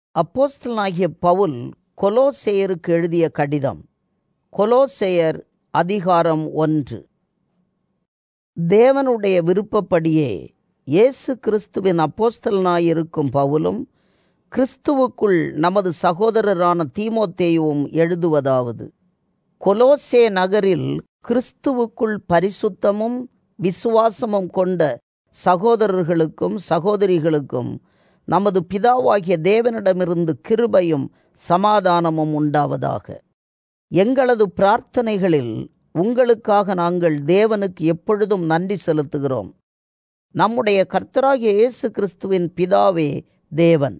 அப்போஸ்தலனாகிய பவுல் கொலோசேயருக்கு எழுதிய கடிதம் கொலோசேயர் அதிகாரம் ஒன்று தேவனுடைய விருப்பப்படியே இயேசு கிறிஸ்துவின் அப்போஸ்தலனாயிருக்கும் பவுலும் கிறிஸ்துவுக்குள் நமது சகோதரரான தீமோத்தேயுவும் எழுதுவதாவது கொலோசே நகரில் கிறிஸ்துவுக்குள் பரிசுத்தமும் விசுவாசமும் கொண்ட சகோதரர்களுக்கும் சகோதரிகளுக்கும் நமது பிதாவாகிய தேவனிடமிருந்து கிருபையும் சமாதானமும் உண்டாவதாக எங்களது பிரார்த்தனைகளில் உங்களுக்காக நாங்கள் தேவனுக்கு எப்பொழுதும் நன்றி செலுத்துகிறோம் நம்முடைய கர்த்தராகிய இயேசு கிறிஸ்துவின் பிதாவே தேவன்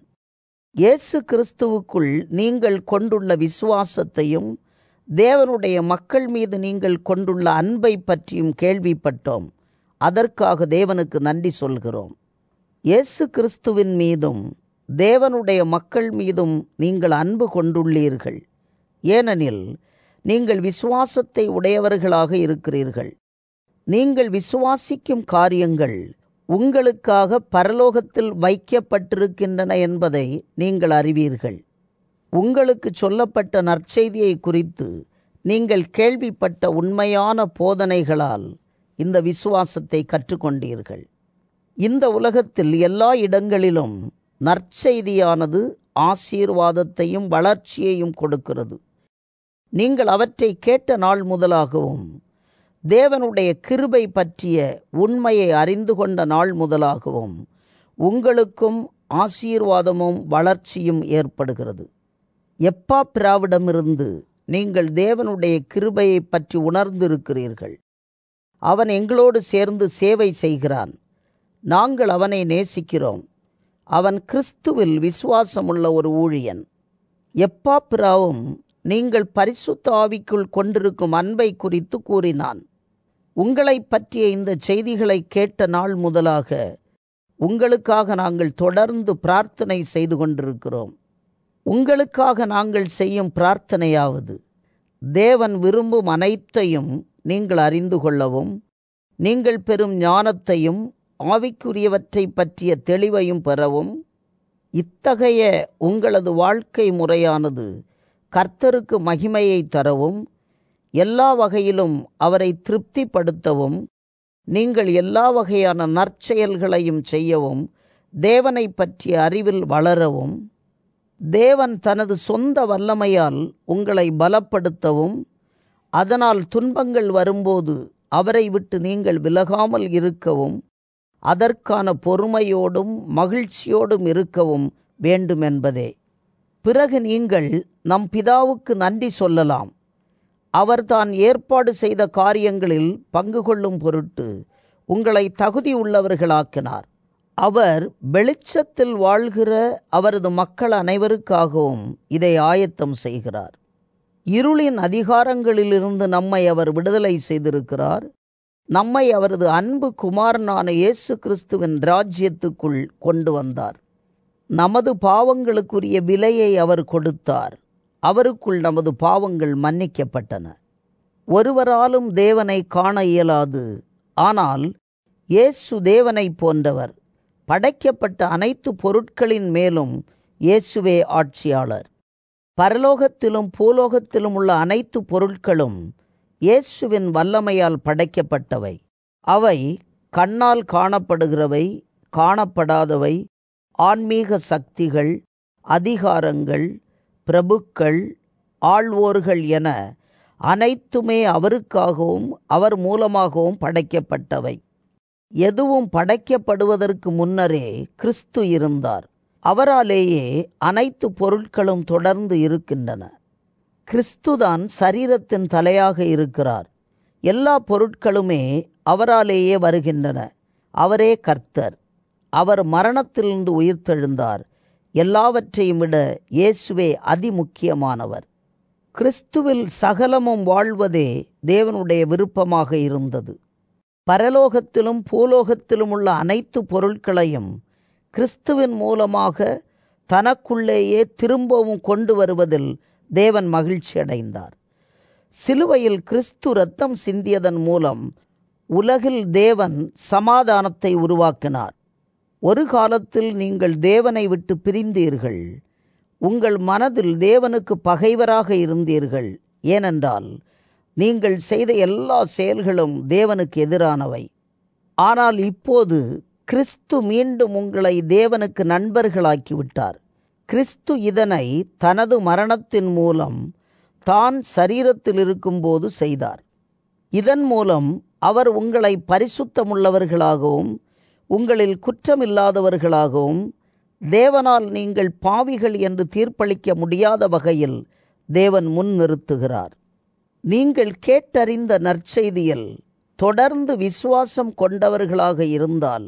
இயேசு கிறிஸ்துவுக்குள் நீங்கள் கொண்டுள்ள விசுவாசத்தையும் தேவனுடைய மக்கள் மீது நீங்கள் கொண்டுள்ள அன்பை பற்றியும் கேள்விப்பட்டோம் அதற்காக தேவனுக்கு நன்றி சொல்கிறோம் இயேசு கிறிஸ்துவின் மீதும் தேவனுடைய மக்கள் மீதும் நீங்கள் அன்பு கொண்டுள்ளீர்கள் ஏனெனில் நீங்கள் விசுவாசத்தை உடையவர்களாக இருக்கிறீர்கள் நீங்கள் விசுவாசிக்கும் காரியங்கள் உங்களுக்காக பரலோகத்தில் வைக்கப்பட்டிருக்கின்றன என்பதை நீங்கள் அறிவீர்கள் உங்களுக்கு சொல்லப்பட்ட நற்செய்தியை குறித்து நீங்கள் கேள்விப்பட்ட உண்மையான போதனைகளால் இந்த விசுவாசத்தை கற்றுக்கொண்டீர்கள் இந்த உலகத்தில் எல்லா இடங்களிலும் நற்செய்தியானது ஆசீர்வாதத்தையும் வளர்ச்சியையும் கொடுக்கிறது நீங்கள் அவற்றை கேட்ட நாள் முதலாகவும் தேவனுடைய கிருபை பற்றிய உண்மையை அறிந்து கொண்ட நாள் முதலாகவும் உங்களுக்கும் ஆசீர்வாதமும் வளர்ச்சியும் ஏற்படுகிறது எப்பா பிராவிடமிருந்து நீங்கள் தேவனுடைய கிருபையை பற்றி உணர்ந்திருக்கிறீர்கள் அவன் எங்களோடு சேர்ந்து சேவை செய்கிறான் நாங்கள் அவனை நேசிக்கிறோம் அவன் கிறிஸ்துவில் விசுவாசமுள்ள ஒரு ஊழியன் எப்பா பிராவும் நீங்கள் பரிசுத்த ஆவிக்குள் கொண்டிருக்கும் அன்பை குறித்து கூறினான் உங்களை பற்றிய இந்த செய்திகளை கேட்ட நாள் முதலாக உங்களுக்காக நாங்கள் தொடர்ந்து பிரார்த்தனை செய்து கொண்டிருக்கிறோம் உங்களுக்காக நாங்கள் செய்யும் பிரார்த்தனையாவது தேவன் விரும்பும் அனைத்தையும் நீங்கள் அறிந்து கொள்ளவும் நீங்கள் பெறும் ஞானத்தையும் ஆவிக்குரியவற்றை பற்றிய தெளிவையும் பெறவும் இத்தகைய உங்களது வாழ்க்கை முறையானது கர்த்தருக்கு மகிமையை தரவும் எல்லா வகையிலும் அவரை திருப்திப்படுத்தவும் நீங்கள் எல்லா வகையான நற்செயல்களையும் செய்யவும் தேவனை பற்றிய அறிவில் வளரவும் தேவன் தனது சொந்த வல்லமையால் உங்களை பலப்படுத்தவும் அதனால் துன்பங்கள் வரும்போது அவரை விட்டு நீங்கள் விலகாமல் இருக்கவும் அதற்கான பொறுமையோடும் மகிழ்ச்சியோடும் இருக்கவும் வேண்டுமென்பதே பிறகு நீங்கள் நம் பிதாவுக்கு நன்றி சொல்லலாம் அவர் தான் ஏற்பாடு செய்த காரியங்களில் பங்கு கொள்ளும் பொருட்டு உங்களை தகுதி உள்ளவர்களாக்கினார் அவர் வெளிச்சத்தில் வாழ்கிற அவரது மக்கள் அனைவருக்காகவும் இதை ஆயத்தம் செய்கிறார் இருளின் அதிகாரங்களிலிருந்து நம்மை அவர் விடுதலை செய்திருக்கிறார் நம்மை அவரது அன்பு குமாரனான இயேசு கிறிஸ்துவின் ராஜ்யத்துக்குள் கொண்டு வந்தார் நமது பாவங்களுக்குரிய விலையை அவர் கொடுத்தார் அவருக்குள் நமது பாவங்கள் மன்னிக்கப்பட்டன ஒருவராலும் தேவனை காண இயலாது ஆனால் இயேசு தேவனை போன்றவர் படைக்கப்பட்ட அனைத்து பொருட்களின் மேலும் இயேசுவே ஆட்சியாளர் பரலோகத்திலும் பூலோகத்திலும் உள்ள அனைத்து பொருட்களும் இயேசுவின் வல்லமையால் படைக்கப்பட்டவை அவை கண்ணால் காணப்படுகிறவை காணப்படாதவை ஆன்மீக சக்திகள் அதிகாரங்கள் பிரபுக்கள் ஆள்வோர்கள் என அனைத்துமே அவருக்காகவும் அவர் மூலமாகவும் படைக்கப்பட்டவை எதுவும் படைக்கப்படுவதற்கு முன்னரே கிறிஸ்து இருந்தார் அவராலேயே அனைத்து பொருட்களும் தொடர்ந்து இருக்கின்றன கிறிஸ்துதான் சரீரத்தின் தலையாக இருக்கிறார் எல்லா பொருட்களுமே அவராலேயே வருகின்றன அவரே கர்த்தர் அவர் மரணத்திலிருந்து உயிர்த்தெழுந்தார் எல்லாவற்றையும் விட இயேசுவே அதிமுக்கியமானவர் கிறிஸ்துவில் சகலமும் வாழ்வதே தேவனுடைய விருப்பமாக இருந்தது பரலோகத்திலும் பூலோகத்திலும் உள்ள அனைத்து பொருட்களையும் கிறிஸ்துவின் மூலமாக தனக்குள்ளேயே திரும்பவும் கொண்டு வருவதில் தேவன் மகிழ்ச்சி அடைந்தார் சிலுவையில் கிறிஸ்து ரத்தம் சிந்தியதன் மூலம் உலகில் தேவன் சமாதானத்தை உருவாக்கினார் ஒரு காலத்தில் நீங்கள் தேவனை விட்டு பிரிந்தீர்கள் உங்கள் மனதில் தேவனுக்கு பகைவராக இருந்தீர்கள் ஏனென்றால் நீங்கள் செய்த எல்லா செயல்களும் தேவனுக்கு எதிரானவை ஆனால் இப்போது கிறிஸ்து மீண்டும் உங்களை தேவனுக்கு நண்பர்களாக்கிவிட்டார் கிறிஸ்து இதனை தனது மரணத்தின் மூலம் தான் சரீரத்தில் இருக்கும்போது செய்தார் இதன் மூலம் அவர் உங்களை பரிசுத்தமுள்ளவர்களாகவும் உங்களில் குற்றமில்லாதவர்களாகவும் தேவனால் நீங்கள் பாவிகள் என்று தீர்ப்பளிக்க முடியாத வகையில் தேவன் முன் நிறுத்துகிறார் நீங்கள் கேட்டறிந்த நற்செய்தியில் தொடர்ந்து விசுவாசம் கொண்டவர்களாக இருந்தால்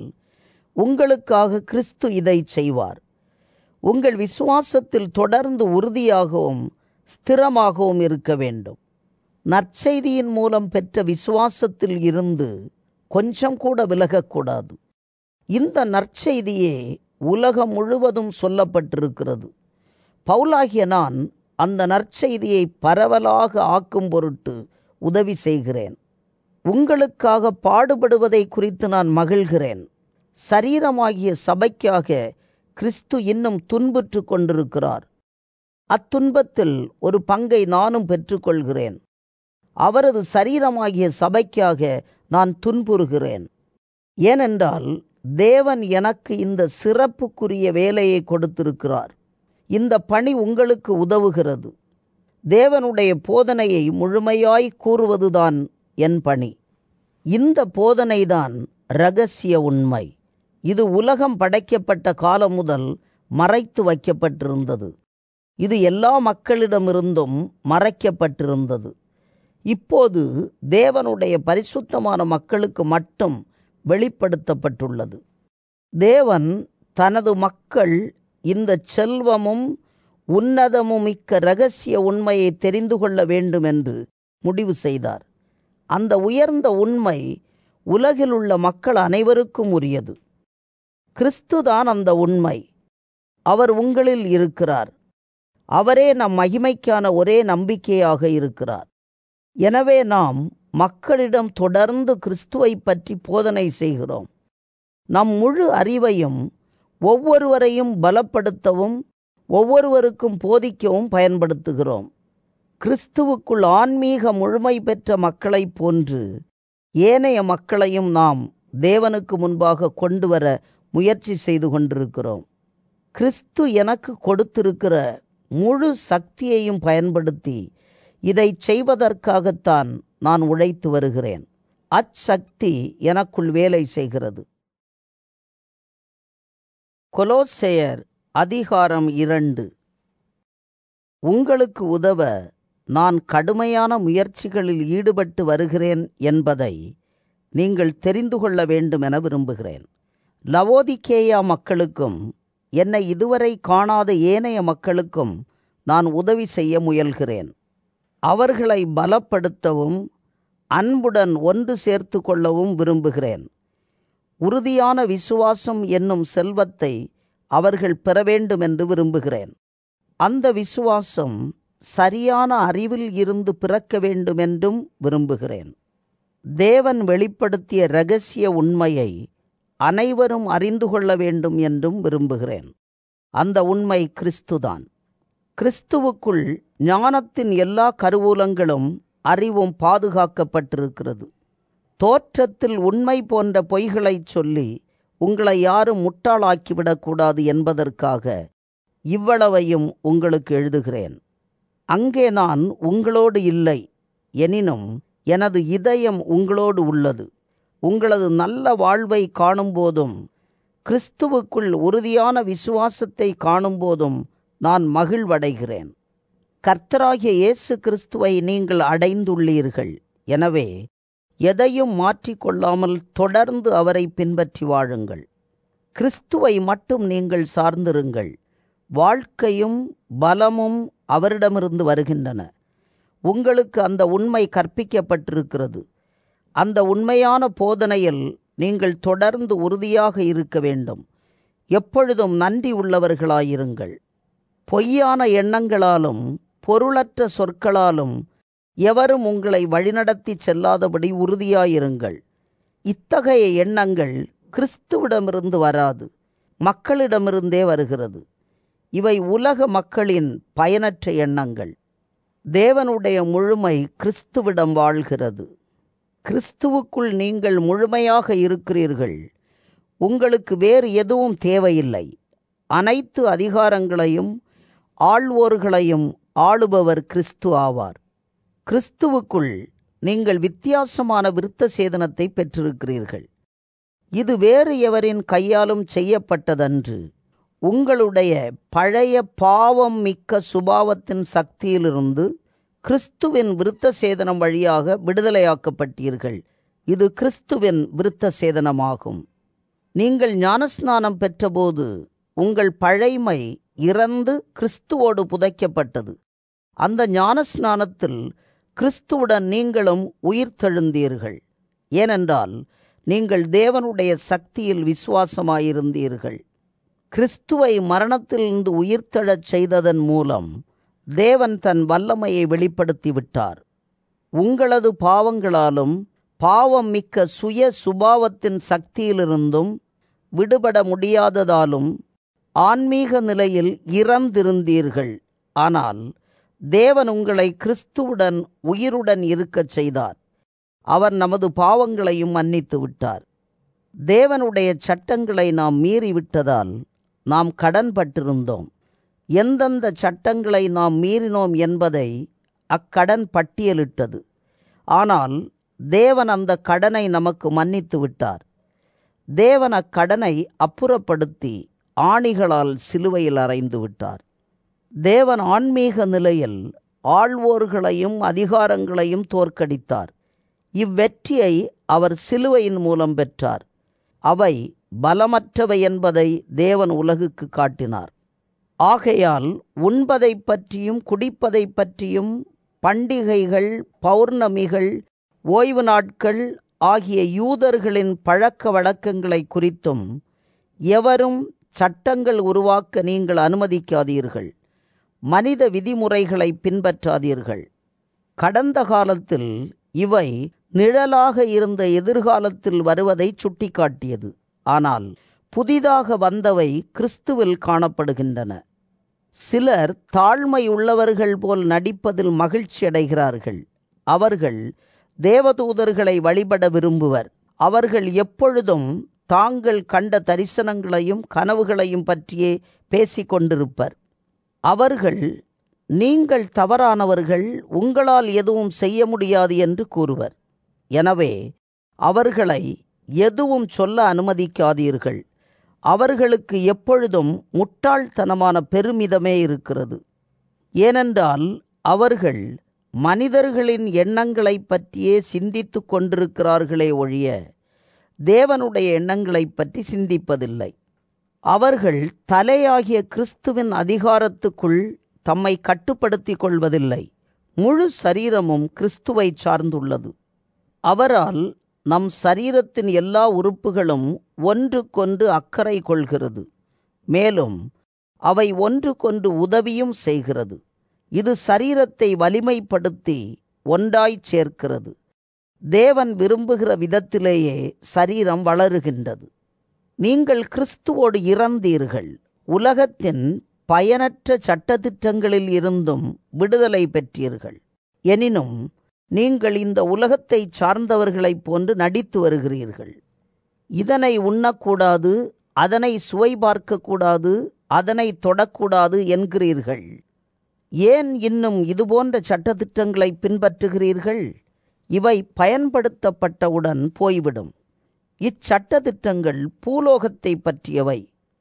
உங்களுக்காக கிறிஸ்து இதை செய்வார் உங்கள் விசுவாசத்தில் தொடர்ந்து உறுதியாகவும் ஸ்திரமாகவும் இருக்க வேண்டும் நற்செய்தியின் மூலம் பெற்ற விசுவாசத்தில் இருந்து கொஞ்சம் கூட விலகக்கூடாது இந்த நற்செய்தியே உலகம் முழுவதும் சொல்லப்பட்டிருக்கிறது பவுலாகிய நான் அந்த நற்செய்தியை பரவலாக ஆக்கும் பொருட்டு உதவி செய்கிறேன் உங்களுக்காக பாடுபடுவதை குறித்து நான் மகிழ்கிறேன் சரீரமாகிய சபைக்காக கிறிஸ்து இன்னும் துன்புற்று கொண்டிருக்கிறார் அத்துன்பத்தில் ஒரு பங்கை நானும் பெற்றுக்கொள்கிறேன் அவரது சரீரமாகிய சபைக்காக நான் துன்புறுகிறேன் ஏனென்றால் தேவன் எனக்கு இந்த சிறப்புக்குரிய வேலையை கொடுத்திருக்கிறார் இந்த பணி உங்களுக்கு உதவுகிறது தேவனுடைய போதனையை முழுமையாய் கூறுவதுதான் என் பணி இந்த போதனைதான் ரகசிய உண்மை இது உலகம் படைக்கப்பட்ட காலம் முதல் மறைத்து வைக்கப்பட்டிருந்தது இது எல்லா மக்களிடமிருந்தும் மறைக்கப்பட்டிருந்தது இப்போது தேவனுடைய பரிசுத்தமான மக்களுக்கு மட்டும் வெளிப்படுத்தப்பட்டுள்ளது தேவன் தனது மக்கள் இந்த செல்வமும் உன்னதமும் மிக்க ரகசிய உண்மையை தெரிந்து கொள்ள வேண்டும் என்று முடிவு செய்தார் அந்த உயர்ந்த உண்மை உலகில் உள்ள மக்கள் அனைவருக்கும் உரியது கிறிஸ்துதான் அந்த உண்மை அவர் உங்களில் இருக்கிறார் அவரே நம் மகிமைக்கான ஒரே நம்பிக்கையாக இருக்கிறார் எனவே நாம் மக்களிடம் தொடர்ந்து கிறிஸ்துவை பற்றி போதனை செய்கிறோம் நம் முழு அறிவையும் ஒவ்வொருவரையும் பலப்படுத்தவும் ஒவ்வொருவருக்கும் போதிக்கவும் பயன்படுத்துகிறோம் கிறிஸ்துவுக்குள் ஆன்மீக முழுமை பெற்ற மக்களைப் போன்று ஏனைய மக்களையும் நாம் தேவனுக்கு முன்பாக கொண்டு வர முயற்சி செய்து கொண்டிருக்கிறோம் கிறிஸ்து எனக்கு கொடுத்திருக்கிற முழு சக்தியையும் பயன்படுத்தி இதை செய்வதற்காகத்தான் நான் உழைத்து வருகிறேன் அச்சக்தி எனக்குள் வேலை செய்கிறது கொலோசெயர் அதிகாரம் இரண்டு உங்களுக்கு உதவ நான் கடுமையான முயற்சிகளில் ஈடுபட்டு வருகிறேன் என்பதை நீங்கள் தெரிந்து கொள்ள வேண்டும் என விரும்புகிறேன் லவோதிக்கேயா மக்களுக்கும் என்னை இதுவரை காணாத ஏனைய மக்களுக்கும் நான் உதவி செய்ய முயல்கிறேன் அவர்களை பலப்படுத்தவும் அன்புடன் ஒன்று சேர்த்து கொள்ளவும் விரும்புகிறேன் உறுதியான விசுவாசம் என்னும் செல்வத்தை அவர்கள் பெற வேண்டும் என்று விரும்புகிறேன் அந்த விசுவாசம் சரியான அறிவில் இருந்து பிறக்க வேண்டும் என்றும் விரும்புகிறேன் தேவன் வெளிப்படுத்திய இரகசிய உண்மையை அனைவரும் அறிந்து கொள்ள வேண்டும் என்றும் விரும்புகிறேன் அந்த உண்மை கிறிஸ்துதான் கிறிஸ்துவுக்குள் ஞானத்தின் எல்லா கருவூலங்களும் அறிவும் பாதுகாக்கப்பட்டிருக்கிறது தோற்றத்தில் உண்மை போன்ற பொய்களைச் சொல்லி உங்களை யாரும் முட்டாளாக்கிவிடக்கூடாது என்பதற்காக இவ்வளவையும் உங்களுக்கு எழுதுகிறேன் அங்கே நான் உங்களோடு இல்லை எனினும் எனது இதயம் உங்களோடு உள்ளது உங்களது நல்ல வாழ்வை காணும்போதும் கிறிஸ்துவுக்குள் உறுதியான விசுவாசத்தை காணும்போதும் நான் மகிழ்வடைகிறேன் கர்த்தராகிய இயேசு கிறிஸ்துவை நீங்கள் அடைந்துள்ளீர்கள் எனவே எதையும் மாற்றிக்கொள்ளாமல் தொடர்ந்து அவரை பின்பற்றி வாழுங்கள் கிறிஸ்துவை மட்டும் நீங்கள் சார்ந்திருங்கள் வாழ்க்கையும் பலமும் அவரிடமிருந்து வருகின்றன உங்களுக்கு அந்த உண்மை கற்பிக்கப்பட்டிருக்கிறது அந்த உண்மையான போதனையில் நீங்கள் தொடர்ந்து உறுதியாக இருக்க வேண்டும் எப்பொழுதும் நன்றி உள்ளவர்களாயிருங்கள் பொய்யான எண்ணங்களாலும் பொருளற்ற சொற்களாலும் எவரும் உங்களை வழிநடத்தி செல்லாதபடி உறுதியாயிருங்கள் இத்தகைய எண்ணங்கள் கிறிஸ்துவிடமிருந்து வராது மக்களிடமிருந்தே வருகிறது இவை உலக மக்களின் பயனற்ற எண்ணங்கள் தேவனுடைய முழுமை கிறிஸ்துவிடம் வாழ்கிறது கிறிஸ்துவுக்குள் நீங்கள் முழுமையாக இருக்கிறீர்கள் உங்களுக்கு வேறு எதுவும் தேவையில்லை அனைத்து அதிகாரங்களையும் ஆள்வோர்களையும் ஆளுபவர் கிறிஸ்து ஆவார் கிறிஸ்துவுக்குள் நீங்கள் வித்தியாசமான விருத்த சேதனத்தை பெற்றிருக்கிறீர்கள் இது வேறு எவரின் கையாலும் செய்யப்பட்டதன்று உங்களுடைய பழைய பாவம் மிக்க சுபாவத்தின் சக்தியிலிருந்து கிறிஸ்துவின் விருத்த சேதனம் வழியாக விடுதலையாக்கப்பட்டீர்கள் இது கிறிஸ்துவின் விருத்த சேதனமாகும் நீங்கள் ஞானஸ்நானம் பெற்றபோது உங்கள் பழைமை இறந்து கிறிஸ்துவோடு புதைக்கப்பட்டது அந்த ஞானஸ்நானத்தில் கிறிஸ்துவுடன் நீங்களும் உயிர்த்தெழுந்தீர்கள் ஏனென்றால் நீங்கள் தேவனுடைய சக்தியில் விசுவாசமாயிருந்தீர்கள் கிறிஸ்துவை மரணத்திலிருந்து உயிர்த்தெழச் செய்ததன் மூலம் தேவன் தன் வல்லமையை வெளிப்படுத்தி விட்டார் உங்களது பாவங்களாலும் பாவம் மிக்க சுய சுபாவத்தின் சக்தியிலிருந்தும் விடுபட முடியாததாலும் ஆன்மீக நிலையில் இறந்திருந்தீர்கள் ஆனால் தேவன் உங்களை கிறிஸ்துவுடன் உயிருடன் இருக்கச் செய்தார் அவர் நமது பாவங்களையும் மன்னித்து விட்டார் தேவனுடைய சட்டங்களை நாம் மீறிவிட்டதால் நாம் கடன்பட்டிருந்தோம் எந்தெந்த சட்டங்களை நாம் மீறினோம் என்பதை அக்கடன் பட்டியலிட்டது ஆனால் தேவன் அந்த கடனை நமக்கு மன்னித்து விட்டார் தேவன் அக்கடனை அப்புறப்படுத்தி ஆணிகளால் சிலுவையில் அறைந்து விட்டார் தேவன் ஆன்மீக நிலையில் ஆள்வோர்களையும் அதிகாரங்களையும் தோற்கடித்தார் இவ்வெற்றியை அவர் சிலுவையின் மூலம் பெற்றார் அவை பலமற்றவை என்பதை தேவன் உலகுக்கு காட்டினார் ஆகையால் உண்பதை பற்றியும் குடிப்பதை பற்றியும் பண்டிகைகள் பௌர்ணமிகள் ஓய்வு நாட்கள் ஆகிய யூதர்களின் பழக்க வழக்கங்களை குறித்தும் எவரும் சட்டங்கள் உருவாக்க நீங்கள் அனுமதிக்காதீர்கள் மனித விதிமுறைகளை பின்பற்றாதீர்கள் கடந்த காலத்தில் இவை நிழலாக இருந்த எதிர்காலத்தில் வருவதை சுட்டிக்காட்டியது ஆனால் புதிதாக வந்தவை கிறிஸ்துவில் காணப்படுகின்றன சிலர் தாழ்மை உள்ளவர்கள் போல் நடிப்பதில் மகிழ்ச்சி அடைகிறார்கள் அவர்கள் தேவதூதர்களை வழிபட விரும்புவர் அவர்கள் எப்பொழுதும் தாங்கள் கண்ட தரிசனங்களையும் கனவுகளையும் பற்றியே பேசிக் கொண்டிருப்பர் அவர்கள் நீங்கள் தவறானவர்கள் உங்களால் எதுவும் செய்ய முடியாது என்று கூறுவர் எனவே அவர்களை எதுவும் சொல்ல அனுமதிக்காதீர்கள் அவர்களுக்கு எப்பொழுதும் முட்டாள்தனமான பெருமிதமே இருக்கிறது ஏனென்றால் அவர்கள் மனிதர்களின் எண்ணங்களை பற்றியே சிந்தித்து கொண்டிருக்கிறார்களே ஒழிய தேவனுடைய எண்ணங்களை பற்றி சிந்திப்பதில்லை அவர்கள் தலையாகிய கிறிஸ்துவின் அதிகாரத்துக்குள் தம்மை கட்டுப்படுத்திக் கொள்வதில்லை முழு சரீரமும் கிறிஸ்துவை சார்ந்துள்ளது அவரால் நம் சரீரத்தின் எல்லா உறுப்புகளும் ஒன்றுக்கொன்று அக்கறை கொள்கிறது மேலும் அவை ஒன்றுக்கொன்று உதவியும் செய்கிறது இது சரீரத்தை வலிமைப்படுத்தி ஒன்றாய்ச் சேர்க்கிறது தேவன் விரும்புகிற விதத்திலேயே சரீரம் வளருகின்றது நீங்கள் கிறிஸ்துவோடு இறந்தீர்கள் உலகத்தின் பயனற்ற சட்டத்திட்டங்களில் இருந்தும் விடுதலை பெற்றீர்கள் எனினும் நீங்கள் இந்த உலகத்தை சார்ந்தவர்களைப் போன்று நடித்து வருகிறீர்கள் இதனை உண்ணக்கூடாது அதனை சுவை பார்க்கக்கூடாது அதனை தொடக்கூடாது என்கிறீர்கள் ஏன் இன்னும் இதுபோன்ற சட்டத்திட்டங்களை பின்பற்றுகிறீர்கள் இவை பயன்படுத்தப்பட்டவுடன் போய்விடும் இச்சட்டத்திட்டங்கள் பூலோகத்தை பற்றியவை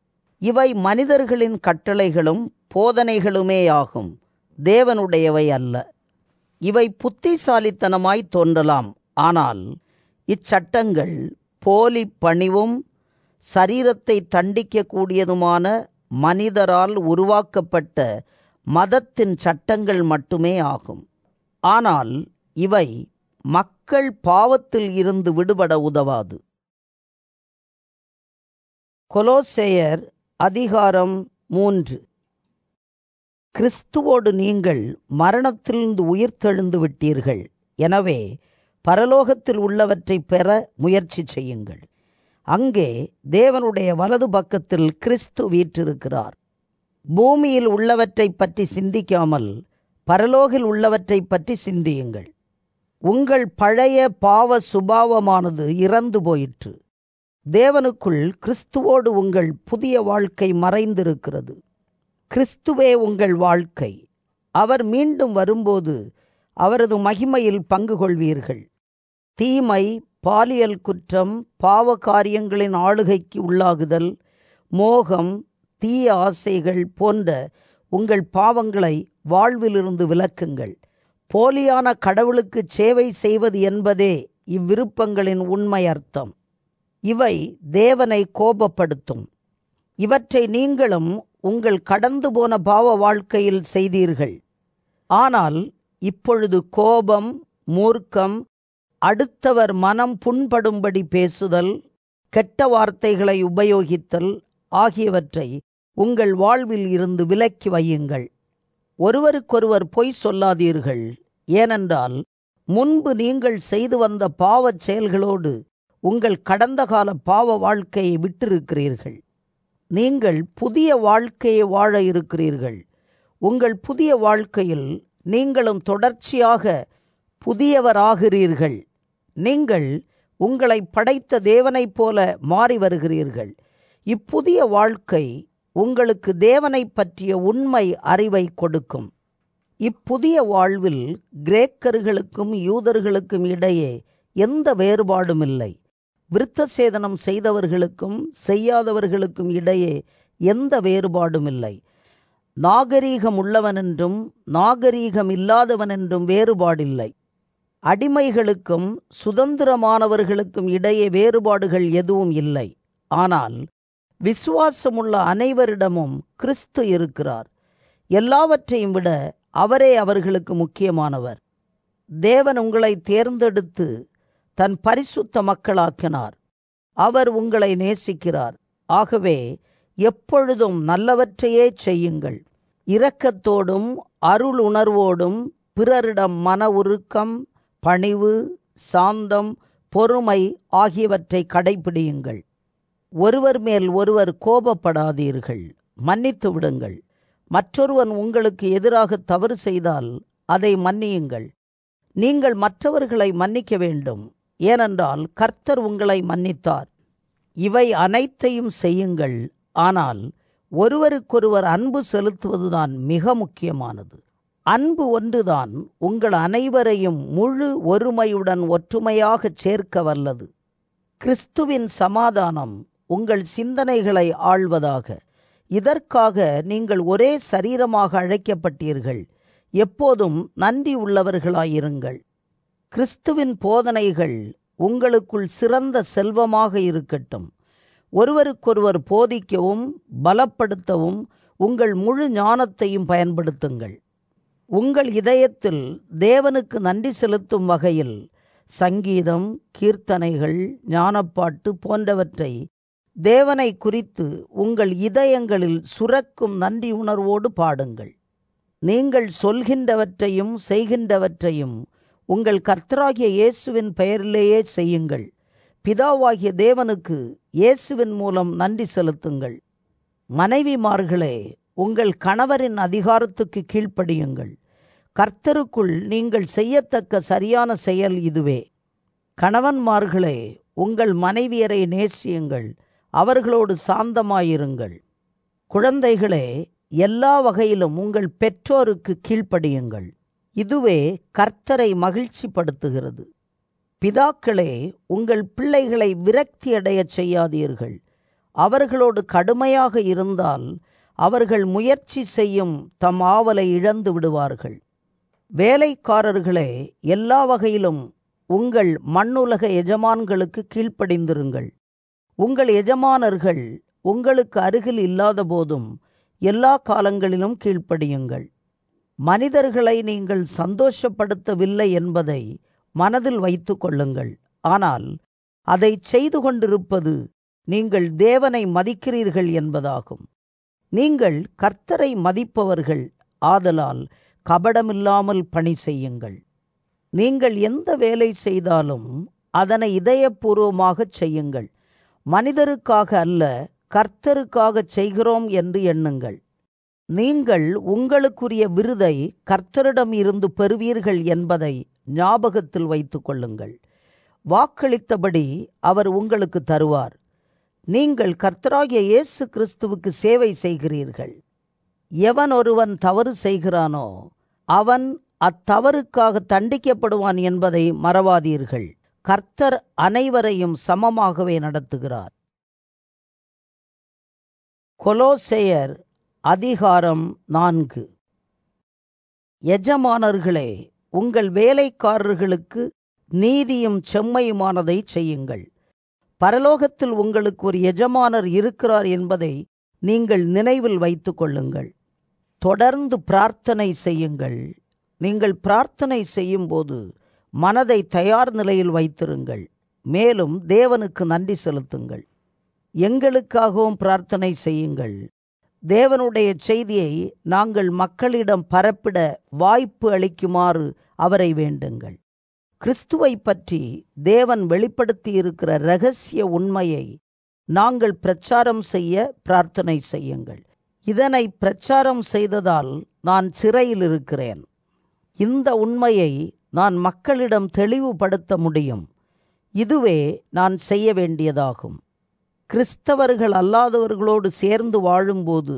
இவை மனிதர்களின் கட்டளைகளும் போதனைகளுமேயாகும் தேவனுடையவை அல்ல இவை புத்திசாலித்தனமாய் தோன்றலாம் ஆனால் இச்சட்டங்கள் போலி பணிவும் சரீரத்தை தண்டிக்கக்கூடியதுமான மனிதரால் உருவாக்கப்பட்ட மதத்தின் சட்டங்கள் மட்டுமே ஆகும் ஆனால் இவை மக்கள் பாவத்தில் இருந்து விடுபட உதவாது கொலோசேயர் அதிகாரம் மூன்று கிறிஸ்துவோடு நீங்கள் மரணத்திலிருந்து உயிர்த்தெழுந்து விட்டீர்கள் எனவே பரலோகத்தில் உள்ளவற்றை பெற முயற்சி செய்யுங்கள் அங்கே தேவனுடைய வலது பக்கத்தில் கிறிஸ்து வீற்றிருக்கிறார் பூமியில் உள்ளவற்றைப் பற்றி சிந்திக்காமல் பரலோகில் உள்ளவற்றைப் பற்றி சிந்தியுங்கள் உங்கள் பழைய பாவ சுபாவமானது இறந்து போயிற்று தேவனுக்குள் கிறிஸ்துவோடு உங்கள் புதிய வாழ்க்கை மறைந்திருக்கிறது கிறிஸ்துவே உங்கள் வாழ்க்கை அவர் மீண்டும் வரும்போது அவரது மகிமையில் பங்கு கொள்வீர்கள் தீமை பாலியல் குற்றம் பாவ காரியங்களின் ஆளுகைக்கு உள்ளாகுதல் மோகம் தீய ஆசைகள் போன்ற உங்கள் பாவங்களை வாழ்விலிருந்து விலக்குங்கள் போலியான கடவுளுக்கு சேவை செய்வது என்பதே இவ்விருப்பங்களின் உண்மை அர்த்தம் இவை தேவனை கோபப்படுத்தும் இவற்றை நீங்களும் உங்கள் கடந்து போன பாவ வாழ்க்கையில் செய்தீர்கள் ஆனால் இப்பொழுது கோபம் மூர்க்கம் அடுத்தவர் மனம் புண்படும்படி பேசுதல் கெட்ட வார்த்தைகளை உபயோகித்தல் ஆகியவற்றை உங்கள் வாழ்வில் இருந்து விலக்கி வையுங்கள் ஒருவருக்கொருவர் பொய் சொல்லாதீர்கள் ஏனென்றால் முன்பு நீங்கள் செய்து வந்த பாவச் செயல்களோடு உங்கள் கடந்த கால பாவ வாழ்க்கையை விட்டிருக்கிறீர்கள் நீங்கள் புதிய வாழ்க்கையை வாழ இருக்கிறீர்கள் உங்கள் புதிய வாழ்க்கையில் நீங்களும் தொடர்ச்சியாக புதியவராகிறீர்கள் நீங்கள் உங்களை படைத்த தேவனைப் போல மாறி வருகிறீர்கள் இப்புதிய வாழ்க்கை உங்களுக்கு தேவனை பற்றிய உண்மை அறிவை கொடுக்கும் இப்புதிய வாழ்வில் கிரேக்கர்களுக்கும் யூதர்களுக்கும் இடையே எந்த வேறுபாடும் இல்லை விருத்த சேதனம் செய்தவர்களுக்கும் செய்யாதவர்களுக்கும் இடையே எந்த வேறுபாடும் இல்லை நாகரீகம் உள்ளவனென்றும் நாகரீகம் இல்லாதவனென்றும் வேறுபாடில்லை அடிமைகளுக்கும் சுதந்திரமானவர்களுக்கும் இடையே வேறுபாடுகள் எதுவும் இல்லை ஆனால் விசுவாசமுள்ள அனைவரிடமும் கிறிஸ்து இருக்கிறார் எல்லாவற்றையும் விட அவரே அவர்களுக்கு முக்கியமானவர் தேவன் உங்களை தேர்ந்தெடுத்து தன் பரிசுத்த மக்களாக்கினார் அவர் உங்களை நேசிக்கிறார் ஆகவே எப்பொழுதும் நல்லவற்றையே செய்யுங்கள் இரக்கத்தோடும் அருள் உணர்வோடும் பிறரிடம் மன உருக்கம் பணிவு சாந்தம் பொறுமை ஆகியவற்றை கடைபிடியுங்கள் ஒருவர் மேல் ஒருவர் கோபப்படாதீர்கள் மன்னித்து விடுங்கள் மற்றொருவன் உங்களுக்கு எதிராக தவறு செய்தால் அதை மன்னியுங்கள் நீங்கள் மற்றவர்களை மன்னிக்க வேண்டும் ஏனென்றால் கர்த்தர் உங்களை மன்னித்தார் இவை அனைத்தையும் செய்யுங்கள் ஆனால் ஒருவருக்கொருவர் அன்பு செலுத்துவதுதான் மிக முக்கியமானது அன்பு ஒன்றுதான் உங்கள் அனைவரையும் முழு ஒருமையுடன் ஒற்றுமையாகச் சேர்க்க வல்லது கிறிஸ்துவின் சமாதானம் உங்கள் சிந்தனைகளை ஆள்வதாக இதற்காக நீங்கள் ஒரே சரீரமாக அழைக்கப்பட்டீர்கள் எப்போதும் நன்றி உள்ளவர்களாயிருங்கள் கிறிஸ்துவின் போதனைகள் உங்களுக்குள் சிறந்த செல்வமாக இருக்கட்டும் ஒருவருக்கொருவர் போதிக்கவும் பலப்படுத்தவும் உங்கள் முழு ஞானத்தையும் பயன்படுத்துங்கள் உங்கள் இதயத்தில் தேவனுக்கு நன்றி செலுத்தும் வகையில் சங்கீதம் கீர்த்தனைகள் ஞானப்பாட்டு போன்றவற்றை தேவனை குறித்து உங்கள் இதயங்களில் சுரக்கும் நன்றி உணர்வோடு பாடுங்கள் நீங்கள் சொல்கின்றவற்றையும் செய்கின்றவற்றையும் உங்கள் கர்த்தராகிய இயேசுவின் பெயரிலேயே செய்யுங்கள் பிதாவாகிய தேவனுக்கு இயேசுவின் மூலம் நன்றி செலுத்துங்கள் மனைவிமார்களே உங்கள் கணவரின் அதிகாரத்துக்கு கீழ்ப்படியுங்கள் கர்த்தருக்குள் நீங்கள் செய்யத்தக்க சரியான செயல் இதுவே கணவன்மார்களே உங்கள் மனைவியரை நேசியுங்கள் அவர்களோடு சாந்தமாயிருங்கள் குழந்தைகளே எல்லா வகையிலும் உங்கள் பெற்றோருக்கு கீழ்ப்படியுங்கள் இதுவே கர்த்தரை மகிழ்ச்சிப்படுத்துகிறது பிதாக்களே உங்கள் பிள்ளைகளை விரக்தியடையச் செய்யாதீர்கள் அவர்களோடு கடுமையாக இருந்தால் அவர்கள் முயற்சி செய்யும் தம் ஆவலை இழந்து விடுவார்கள் வேலைக்காரர்களே எல்லா வகையிலும் உங்கள் மண்ணுலக எஜமான்களுக்கு கீழ்ப்படிந்திருங்கள் உங்கள் எஜமானர்கள் உங்களுக்கு அருகில் இல்லாத போதும் எல்லா காலங்களிலும் கீழ்ப்படியுங்கள் மனிதர்களை நீங்கள் சந்தோஷப்படுத்தவில்லை என்பதை மனதில் வைத்து கொள்ளுங்கள் ஆனால் அதை செய்து கொண்டிருப்பது நீங்கள் தேவனை மதிக்கிறீர்கள் என்பதாகும் நீங்கள் கர்த்தரை மதிப்பவர்கள் ஆதலால் கபடமில்லாமல் பணி செய்யுங்கள் நீங்கள் எந்த வேலை செய்தாலும் அதனை இதயபூர்வமாகச் செய்யுங்கள் மனிதருக்காக அல்ல கர்த்தருக்காகச் செய்கிறோம் என்று எண்ணுங்கள் நீங்கள் உங்களுக்குரிய விருதை கர்த்தரிடம் இருந்து பெறுவீர்கள் என்பதை ஞாபகத்தில் வைத்துக் கொள்ளுங்கள் வாக்களித்தபடி அவர் உங்களுக்கு தருவார் நீங்கள் கர்த்தராகிய இயேசு கிறிஸ்துவுக்கு சேவை செய்கிறீர்கள் எவன் ஒருவன் தவறு செய்கிறானோ அவன் அத்தவறுக்காக தண்டிக்கப்படுவான் என்பதை மறவாதீர்கள் கர்த்தர் அனைவரையும் சமமாகவே நடத்துகிறார் கொலோசெயர் அதிகாரம் நான்கு எஜமானர்களே உங்கள் வேலைக்காரர்களுக்கு நீதியும் செம்மையுமானதை செய்யுங்கள் பரலோகத்தில் உங்களுக்கு ஒரு எஜமானர் இருக்கிறார் என்பதை நீங்கள் நினைவில் வைத்துக் கொள்ளுங்கள் தொடர்ந்து பிரார்த்தனை செய்யுங்கள் நீங்கள் பிரார்த்தனை செய்யும்போது மனதை தயார் நிலையில் வைத்திருங்கள் மேலும் தேவனுக்கு நன்றி செலுத்துங்கள் எங்களுக்காகவும் பிரார்த்தனை செய்யுங்கள் தேவனுடைய செய்தியை நாங்கள் மக்களிடம் பரப்பிட வாய்ப்பு அளிக்குமாறு அவரை வேண்டுங்கள் கிறிஸ்துவை பற்றி தேவன் வெளிப்படுத்தி இருக்கிற ரகசிய உண்மையை நாங்கள் பிரச்சாரம் செய்ய பிரார்த்தனை செய்யுங்கள் இதனை பிரச்சாரம் செய்ததால் நான் சிறையில் இருக்கிறேன் இந்த உண்மையை நான் மக்களிடம் தெளிவுபடுத்த முடியும் இதுவே நான் செய்ய வேண்டியதாகும் கிறிஸ்தவர்கள் அல்லாதவர்களோடு சேர்ந்து வாழும்போது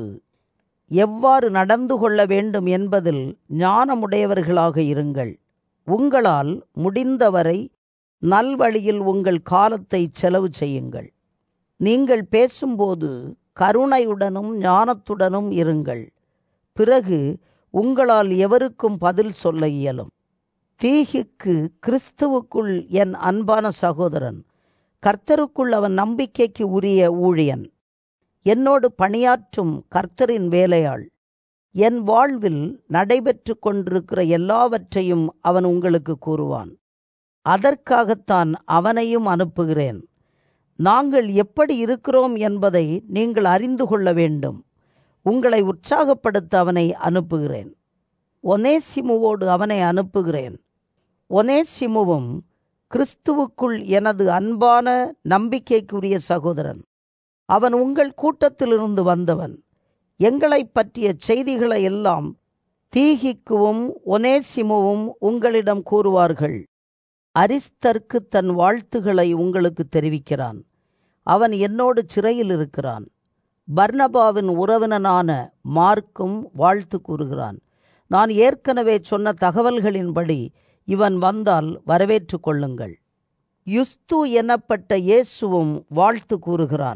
எவ்வாறு நடந்து கொள்ள வேண்டும் என்பதில் ஞானமுடையவர்களாக இருங்கள் உங்களால் முடிந்தவரை நல்வழியில் உங்கள் காலத்தை செலவு செய்யுங்கள் நீங்கள் பேசும்போது கருணையுடனும் ஞானத்துடனும் இருங்கள் பிறகு உங்களால் எவருக்கும் பதில் சொல்ல இயலும் தீகிக்கு கிறிஸ்துவுக்குள் என் அன்பான சகோதரன் கர்த்தருக்குள் அவன் நம்பிக்கைக்கு உரிய ஊழியன் என்னோடு பணியாற்றும் கர்த்தரின் வேலையாள் என் வாழ்வில் நடைபெற்று கொண்டிருக்கிற எல்லாவற்றையும் அவன் உங்களுக்கு கூறுவான் அதற்காகத்தான் அவனையும் அனுப்புகிறேன் நாங்கள் எப்படி இருக்கிறோம் என்பதை நீங்கள் அறிந்து கொள்ள வேண்டும் உங்களை உற்சாகப்படுத்த அவனை அனுப்புகிறேன் ஒனேசிமுவோடு அவனை அனுப்புகிறேன் ஒனேசிமுவும் கிறிஸ்துவுக்குள் எனது அன்பான நம்பிக்கைக்குரிய சகோதரன் அவன் உங்கள் கூட்டத்திலிருந்து வந்தவன் எங்களை பற்றிய செய்திகளை எல்லாம் தீகிக்குவும் ஒனேசிமுவும் உங்களிடம் கூறுவார்கள் அரிஸ்தர்க்கு தன் வாழ்த்துகளை உங்களுக்கு தெரிவிக்கிறான் அவன் என்னோடு சிறையில் இருக்கிறான் பர்னபாவின் உறவினனான மார்க்கும் வாழ்த்து கூறுகிறான் நான் ஏற்கனவே சொன்ன தகவல்களின்படி இவன் வந்தால் வரவேற்று கொள்ளுங்கள் யுஸ்து எனப்பட்ட இயேசுவும் வாழ்த்து கூறுகிறான்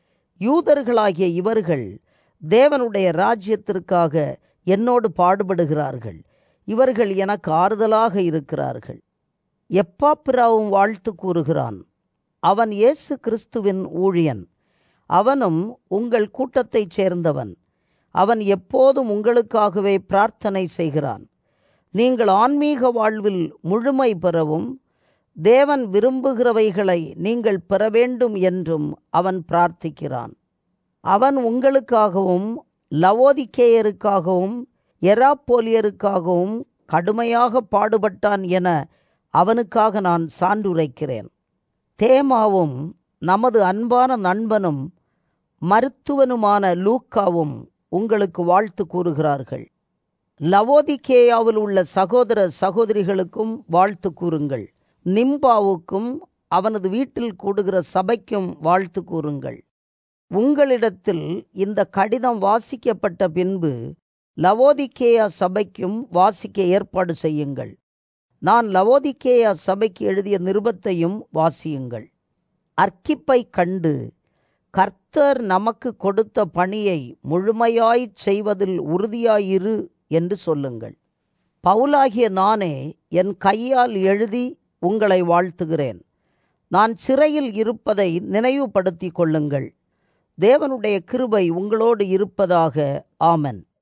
யூதர்களாகிய இவர்கள் தேவனுடைய ராஜ்யத்திற்காக என்னோடு பாடுபடுகிறார்கள் இவர்கள் எனக்கு ஆறுதலாக இருக்கிறார்கள் எப்பாப்பிராவும் வாழ்த்து கூறுகிறான் அவன் இயேசு கிறிஸ்துவின் ஊழியன் அவனும் உங்கள் கூட்டத்தைச் சேர்ந்தவன் அவன் எப்போதும் உங்களுக்காகவே பிரார்த்தனை செய்கிறான் நீங்கள் ஆன்மீக வாழ்வில் முழுமை பெறவும் தேவன் விரும்புகிறவைகளை நீங்கள் பெற வேண்டும் என்றும் அவன் பிரார்த்திக்கிறான் அவன் உங்களுக்காகவும் லவோதிக்கேயருக்காகவும் எராப்போலியருக்காகவும் கடுமையாக பாடுபட்டான் என அவனுக்காக நான் சான்றுரைக்கிறேன் தேமாவும் நமது அன்பான நண்பனும் மருத்துவனுமான லூக்காவும் உங்களுக்கு வாழ்த்து கூறுகிறார்கள் லவோதிக்கேயாவில் உள்ள சகோதர சகோதரிகளுக்கும் வாழ்த்து கூறுங்கள் நிம்பாவுக்கும் அவனது வீட்டில் கூடுகிற சபைக்கும் வாழ்த்து கூறுங்கள் உங்களிடத்தில் இந்த கடிதம் வாசிக்கப்பட்ட பின்பு லவோதிக்கேயா சபைக்கும் வாசிக்க ஏற்பாடு செய்யுங்கள் நான் லவோதிக்கேயா சபைக்கு எழுதிய நிருபத்தையும் வாசியுங்கள் அர்க்கிப்பை கண்டு கர்த்தர் நமக்கு கொடுத்த பணியை முழுமையாய்ச் செய்வதில் உறுதியாயிரு என்று சொல்லுங்கள் பவுலாகிய நானே என் கையால் எழுதி உங்களை வாழ்த்துகிறேன் நான் சிறையில் இருப்பதை நினைவுபடுத்திக் கொள்ளுங்கள் தேவனுடைய கிருபை உங்களோடு இருப்பதாக ஆமன்